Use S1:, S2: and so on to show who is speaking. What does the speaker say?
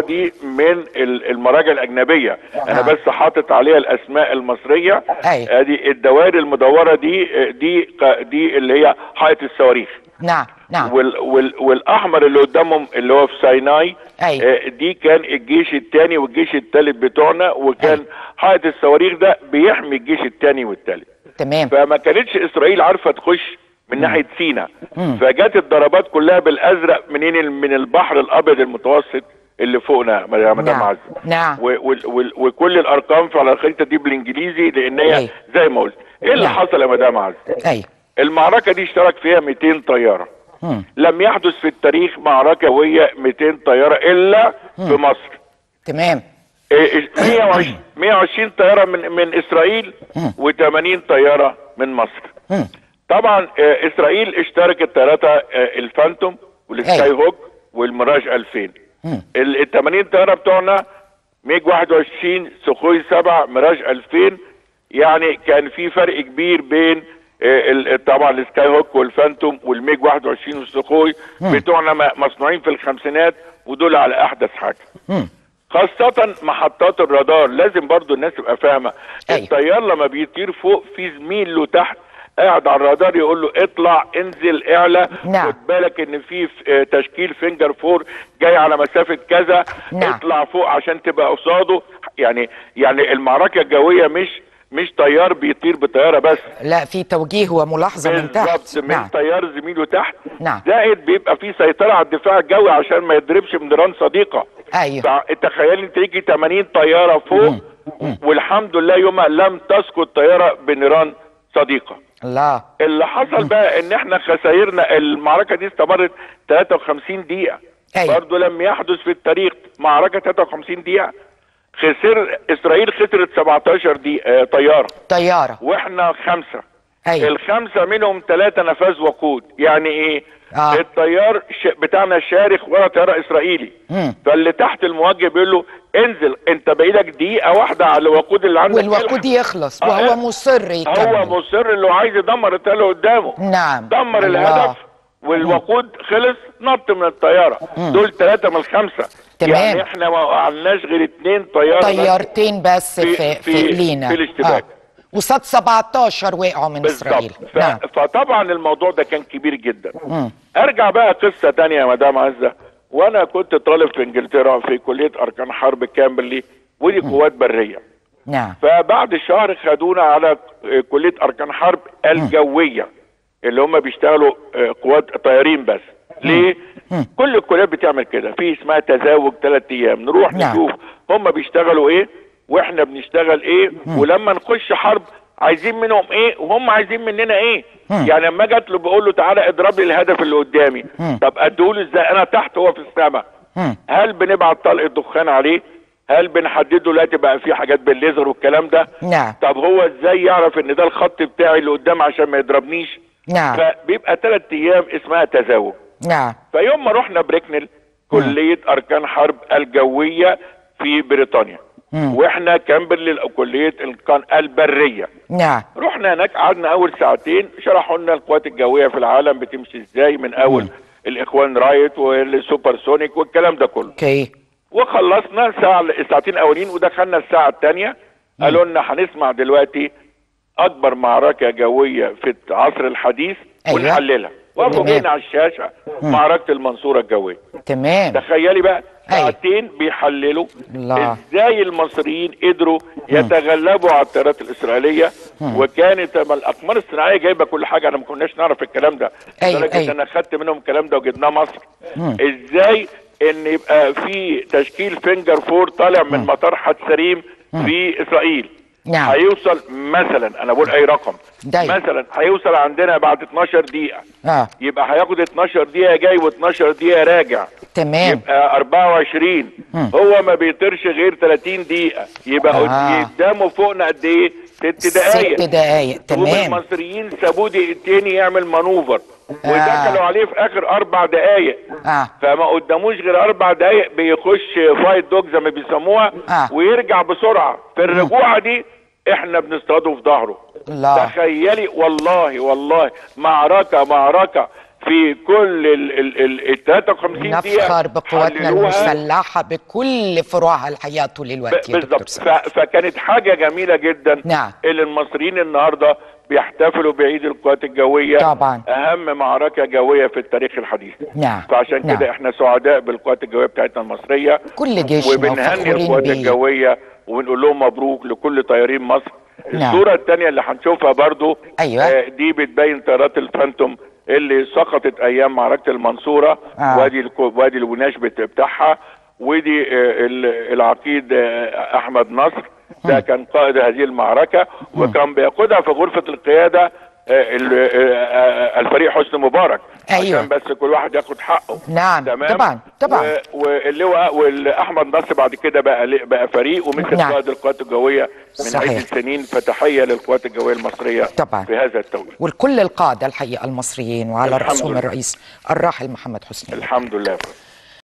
S1: المعركه دي من ال- المراجع الاجنبيه انا
S2: آه.
S1: بس حاطط عليها الاسماء المصريه
S2: أي.
S1: ادي الدوائر المدوره دي آه، دي ق- دي اللي هي حائط الصواريخ
S2: نعم نعم
S1: وال وال والاحمر اللي قدامهم اللي هو في سيناي
S2: أي.
S1: آه، دي كان الجيش الثاني والجيش الثالث بتوعنا وكان حائط الصواريخ ده بيحمي الجيش الثاني والثالث
S2: تمام
S1: فما كانتش اسرائيل عارفه تخش من ناحيه سينا
S2: مم.
S1: فجت الضربات كلها بالازرق منين ال- من البحر الابيض المتوسط اللي فوقنا يا مدام
S2: نعم
S1: عزه
S2: نعم
S1: و- وال- وال- وكل الارقام في على الخريطه دي بالانجليزي لان هي
S2: أي.
S1: زي ما قلت ايه اللي
S2: نعم.
S1: حصل يا مدام عزه
S2: اي
S1: المعركه دي اشترك فيها 200 طياره
S2: مم.
S1: لم يحدث في التاريخ معركه وهي 200 طياره الا في مصر
S2: تمام
S1: إيه، 120 120 طياره من من اسرائيل و80 طياره من مصر
S2: مم.
S1: طبعا آه، اسرائيل اشتركت ثلاثه الفانتوم والسكاي
S2: أيوة.
S1: هوك والميراج 2000
S2: مم.
S1: ال 80 طياره بتوعنا ميج 21 سخوي 7 ميراج 2000 يعني كان في فرق كبير بين آه، ال- طبعا السكاي هوك والفانتوم والميج 21 والسخوي بتوعنا م- مصنوعين في الخمسينات ودول على احدث حاجه
S2: مم.
S1: خاصة محطات الرادار لازم برضو الناس تبقى فاهمة
S2: أيوة.
S1: الطيار لما بيطير فوق في زميل له تحت قاعد على الرادار يقول له اطلع انزل اعلى
S2: نعم.
S1: خد بالك ان في ف- آه، تشكيل فينجر فور جاي على مسافة كذا
S2: نعم.
S1: اطلع فوق عشان تبقى قصاده يعني يعني المعركة الجوية مش مش طيار بيطير بطيارة بس
S2: لا في توجيه وملاحظة من تحت
S1: بالظبط من
S2: نعم
S1: طيار زميله تحت
S2: نعم.
S1: زائد بيبقى في سيطرة على الدفاع الجوي عشان ما يضربش من نيران صديقة
S2: ايوه
S1: تخيل انت يجي 80 طياره فوق والحمد لله يومها لم تسقط طياره بنيران صديقه
S2: الله
S1: اللي حصل بقى ان احنا خسائرنا المعركه دي استمرت 53 دقيقه
S2: أيوة.
S1: برضه لم يحدث في التاريخ معركه 53 دقيقه خسر اسرائيل خسرت 17 دقيقه آه، طياره
S2: طيارة
S1: واحنا خمسه
S2: ايوه
S1: الخمسه منهم ثلاثه نفاذ وقود يعني ايه
S2: آه.
S1: الطيار ش... بتاعنا شارخ ورا طيار اسرائيلي
S2: مم.
S1: فاللي تحت الموجه بيقول له انزل انت بايدك دقيقه واحده على الوقود اللي عندك
S2: والوقود يخلص
S1: آه،
S2: وهو
S1: آه.
S2: مصر
S1: هو
S2: يكمل
S1: مصر اللي هو عايز يدمر الطياره اللي قدامه
S2: نعم
S1: دمر
S2: الله.
S1: الهدف والوقود خلص نط من الطياره دول ثلاثه من الخمسه
S2: تمام.
S1: يعني احنا ما وقعناش غير اثنين طياره بس.
S2: طيارتين بس
S1: في-
S2: في في,
S1: في-
S2: لينا
S1: في الاشتباك.
S2: وصاد 17 وقعوا من اسرائيل
S1: بالظبط ف...
S2: نعم
S1: فطبعا الموضوع ده كان كبير جدا
S2: مم.
S1: ارجع بقى قصه تانية يا مدام عزه وانا كنت طالب في انجلترا في كليه اركان حرب كامبرلي ودي قوات بريه
S2: نعم
S1: فبعد شهر خدونا على كليه اركان حرب الجويه اللي هم بيشتغلوا آه، قوات طيارين بس ليه كل الكليات بتعمل كده في اسمها تزاوج ثلاث ايام نروح
S2: نعم.
S1: نشوف هم بيشتغلوا ايه واحنا بنشتغل ايه ولما نخش حرب عايزين منهم ايه وهم عايزين مننا ايه يعني لما اجي اطلب بقول له تعالى اضرب لي الهدف اللي قدامي طب اديهوله ازاي انا تحت هو في السماء
S2: مم.
S1: هل بنبعت طلق دخان عليه هل بنحدده دلوقتي بقى في حاجات بالليزر والكلام ده
S2: نعم
S1: طب هو ازاي يعرف ان ده الخط بتاعي اللي قدام عشان ما يضربنيش
S2: نعم
S1: فبيبقى ثلاث ايام اسمها تزاوج
S2: نعم
S1: فيوم ما رحنا بريكنل كليه اركان حرب الجويه في بريطانيا
S2: مم.
S1: واحنا كامبرلي كليه الاتقان البريه
S2: نعم
S1: رحنا هناك قعدنا اول ساعتين شرحوا لنا القوات الجويه في العالم بتمشي ازاي من اول الاخوان رايت والسوبر سونيك والكلام ده كله
S2: اوكي
S1: وخلصنا ساعة ساعتين اولين ودخلنا الساعة الثانية قالوا لنا هنسمع دلوقتي اكبر معركة جوية في العصر الحديث
S2: أيوة.
S1: ونحللها
S2: تمام.
S1: وفوجئنا على الشاشة معركة المنصورة الجوية
S2: تمام
S1: تخيلي بقى
S2: أيوة.
S1: ساعتين بيحللوا
S2: الله.
S1: ازاي المصريين قدروا يتغلبوا على الطيارات الاسرائيليه وكانت أما الاقمار الصناعيه جايبه كل حاجه انا ما كناش نعرف الكلام ده
S2: أيوة،
S1: لدرجة
S2: أيوة.
S1: انا خدت منهم الكلام ده وجبناه مصر ازاي ان يبقى في تشكيل فينجر فور طالع من مطار حتسريم في اسرائيل
S2: نعم.
S1: هيوصل مثلا انا بقول اي رقم
S2: دايما.
S1: مثلا هيوصل عندنا بعد 12 دقيقه
S2: اه
S1: يبقى هياخد 12 دقيقه جاي و12 دقيقه راجع
S2: تمام
S1: يبقى 24 هو ما بيطيرش غير 30 دقيقة يبقى
S2: آه.
S1: قدامه فوقنا قد ايه؟ ست دقايق
S2: ست دقايق تمام
S1: المصريين سابوه دقيقتين يعمل مانوفر ودخلوا عليه في اخر اربع دقايق
S2: اه
S1: فما قداموش غير اربع دقايق بيخش فايت دوج زي ما بيسموها
S2: آه.
S1: ويرجع بسرعة في الرجوعة دي احنا بنصطاده في ظهره
S2: الله
S1: تخيلي والله والله معركة معركة في كل ال ال ال 53 دقيقه
S2: نفخر بقواتنا
S1: حللوها.
S2: المسلحة بكل فروعها الحقيقة طول الوقت يا دكتور
S1: بالظبط ف-
S2: سعد
S1: فكانت حاجه جميله جدا
S2: نعم.
S1: اللي المصريين النهارده بيحتفلوا بعيد القوات الجويه
S2: طبعا.
S1: اهم معركه جويه في التاريخ الحديث
S2: نعم
S1: فعشان
S2: نعم.
S1: كده احنا سعداء بالقوات الجويه بتاعتنا المصريه
S2: كل جيشنا
S1: وبنهني
S2: وفخورين
S1: القوات
S2: بيه.
S1: الجويه وبنقول لهم مبروك لكل طيارين مصر
S2: نعم.
S1: الصوره الثانيه اللي هنشوفها برضو
S2: أيوة.
S1: آه، دي بتبين طيارات الفانتوم اللي سقطت ايام معركه المنصوره
S2: آه.
S1: وادي الكو- وادي الوناش بت- بتاعها ودي آه، ال- العقيد آه، احمد نصر ده كان قائد هذه المعركه وكان بيقودها في غرفه القياده آه، ال- آه، آه، الفريق حسني مبارك
S2: أيوة.
S1: عشان بس كل واحد ياخد حقه
S2: نعم
S1: تمام
S2: طبعا طبعا
S1: و- واللواء والاحمد نصر بعد كده بقى ل- بقى فريق ومثل
S2: نعم.
S1: قائد القوات الجويه من
S2: صحيح.
S1: عده سنين فتحيه للقوات الجويه المصريه
S2: طبعا.
S1: في هذا التوقيت
S2: والكل القادة الحقيقة المصريين وعلى
S1: الحمد
S2: رأسهم
S1: لله.
S2: الرئيس الراحل محمد حسني
S1: الحمد لله